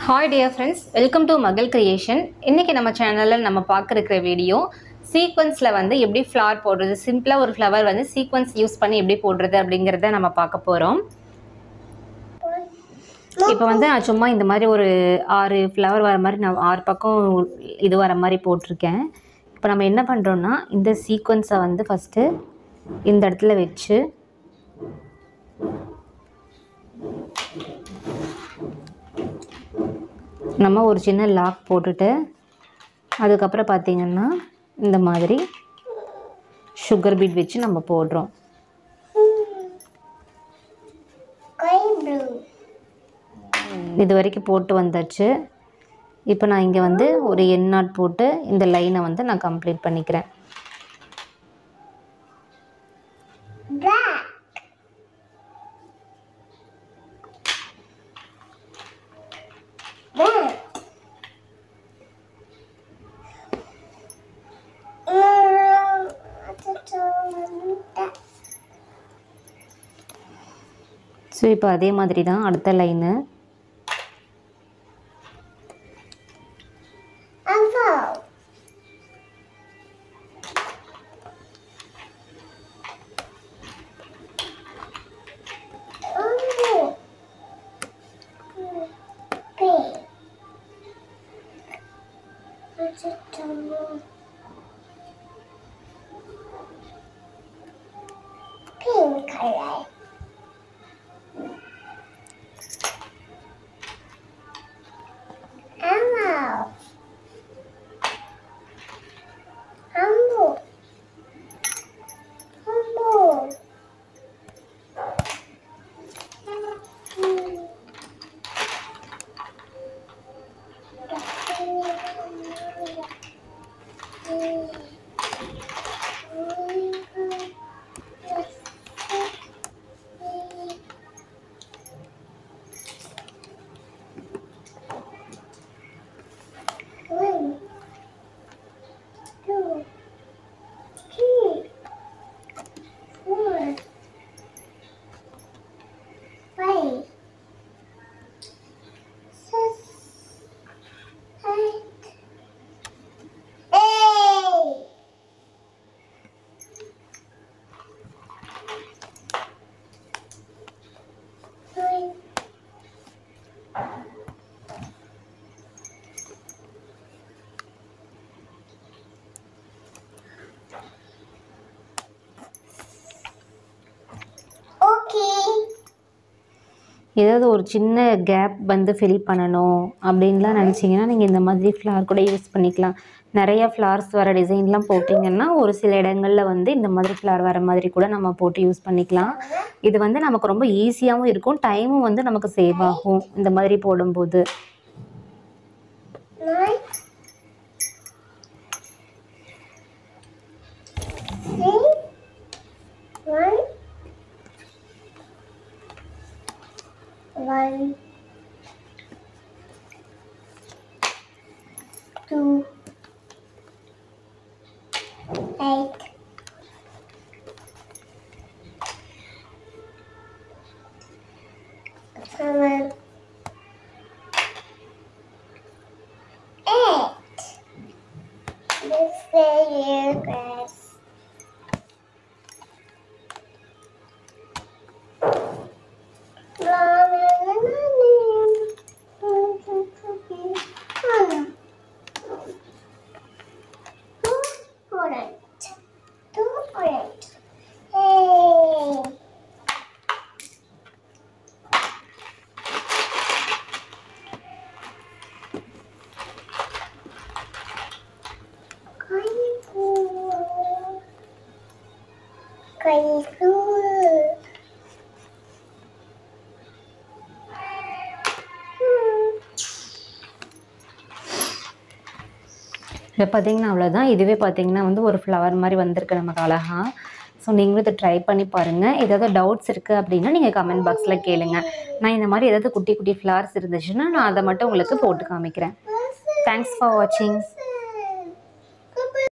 Hi dear friends welcome to Magal creation இன்றைக்கி நம்ம சேனலில் நம்ம பார்க்க இருக்கிற வீடியோ சீக்வன்ஸில் வந்து எப்படி ஃப்ளார் போடுறது சிம்பிளாக ஒரு ஃப்ளவர் வந்து சீக்வன்ஸ் யூஸ் பண்ணி எப்படி போடுறது அப்படிங்கிறத நம்ம பார்க்க போகிறோம் இப்போ வந்து நான் சும்மா இந்த மாதிரி ஒரு ஆறு ஃப்ளவர் வர மாதிரி நான் ஆறு பக்கம் இது வர மாதிரி போட்டிருக்கேன் இப்போ நம்ம என்ன பண்ணுறோன்னா இந்த சீக்வன்ஸை வந்து ஃபஸ்ட்டு இந்த இடத்துல வச்சு நம்ம ஒரு சின்ன லாக் போட்டுட்டு அதுக்கப்புறம் பார்த்திங்கன்னா இந்த மாதிரி சுகர் பீட் வச்சு நம்ம போடுறோம் இது வரைக்கும் போட்டு வந்தாச்சு இப்போ நான் இங்கே வந்து ஒரு எண் நாட் போட்டு இந்த லைனை வந்து நான் கம்ப்ளீட் பண்ணிக்கிறேன் ஸோ இப்போ அதே மாதிரி தான் அடுத்த line Pink color. Hello. Humble. Humble. One, two, three, four, five, six, eight, eight. Nine, Okay. ஏதாவது ஒரு சின்ன கேப் வந்து ஃபில் பண்ணணும் அப்படின்லாம் நினச்சிங்கன்னா நீங்கள் இந்த மாதிரி ஃப்ளார் கூட யூஸ் பண்ணிக்கலாம் நிறைய ஃப்ளார்ஸ் வர டிசைன்லாம் போட்டிங்கன்னா ஒரு சில இடங்களில் வந்து இந்த மாதிரி ஃப்ளார் வர மாதிரி கூட நம்ம போட்டு யூஸ் பண்ணிக்கலாம் இது வந்து நமக்கு ரொம்ப ஈஸியாகவும் இருக்கும் டைமும் வந்து நமக்கு சேவ் ஆகும் இந்த மாதிரி போடும்போது Nine. Three. One. One. Two. Eight. Seven. Eight. This very grass. Orange. Two orange. Hey. Kayu. Kayu. இப்போ பார்த்தீங்கன்னா அவ்வளோதான் இதுவே பார்த்தீங்கன்னா வந்து ஒரு ஃப்ளவர் மாதிரி வந்திருக்கு நமக்கு அழகாக ஸோ நீங்களும் இதை ட்ரை பண்ணி பாருங்கள் ஏதாவது டவுட்ஸ் இருக்குது அப்படின்னா நீங்கள் கமெண்ட் பாக்ஸில் கேளுங்க நான் இந்த மாதிரி ஏதாவது குட்டி குட்டி ஃப்ளவர்ஸ் இருந்துச்சுன்னா நான் அதை மட்டும் உங்களுக்கு போட்டு காமிக்கிறேன் தேங்க்ஸ் ஃபார் வாட்சிங்